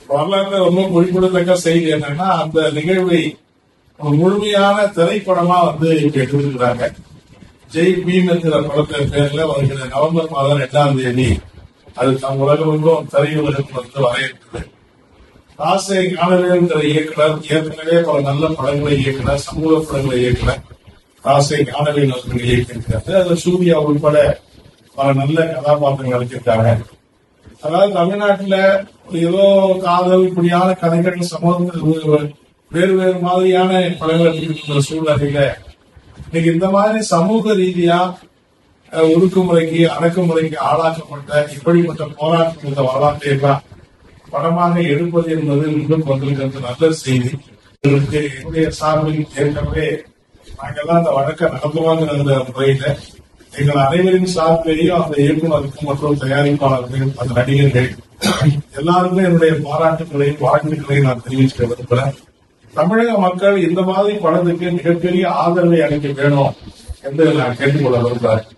வரலாற்று ரொம்ப குறிப்பிடத்தக்க செய்தி என்னன்னா அந்த நிகழ்வை ஒரு முழுமையான திரைப்படமா வந்து இப்ப எடுத்திருக்கிறாங்க ஜெய் பீம் என்கிற படத்தை பேர்ல வருகிற நவம்பர் மாதம் இரண்டாம் தேதி அது தம் உலகமெங்கும் திரையுலகத்தில் வந்து வர இருக்குது ஆசை ஞானவேல்கிற இயக்குனர் ஏற்கனவே பல நல்ல படங்களை இயக்குனர் சமூக படங்களை இயக்குனர் ஆசை ஞானவேல் அவர்கள் இயக்கியிருக்கிறாரு அதுல சூர்யா உட்பட பல நல்ல கதாபாத்திரங்கள் நடிச்சிருக்காங்க அதாவது தமிழ்நாட்டுல ஏதோ காதல் இப்படியான கதைகள் சமூகத்தில் வேறு வேறு மாதிரியான படங்கள் இருக்கிற சூழ்நிலையில இன்னைக்கு இந்த மாதிரி சமூக ரீதியா அஹ், ஒடுக்குமுறைக்கு அடக்குமுறைக்கு ஆளாக்கப்பட்ட இப்படிப்பட்ட போராட்டம் இந்த வரலாற்றை எல்லாம் படமாக எடுப்பது என்பது இன்னும் வந்திருக்கிறது நல்ல செய்தி இதற்கு என்னுடைய சார்பில் ஏற்கனவே நாங்கெல்லாம் அந்த வழக்க நடத்துவாங்கிற அந்த முறையில எங்கள் அனைவரின் சார்பிலையும் அந்த இயக்குநருக்கும் மற்றும் தயாரிப்பாளர்கள் அந்த நடிகர்கள் எல்லாருக்கும் என்னுடைய பாராட்டுகளையும் வாழ்த்துக்களையும் நான் தெரிவிச்சுக்க விரும்புகிறேன் தமிழக மக்கள் இந்த மாதிரி படத்துக்கு மிகப்பெரிய ஆதரவை அளிக்க வேணும் என்று நான் கேட்டுக்கொள்ள விரும்புகிறேன்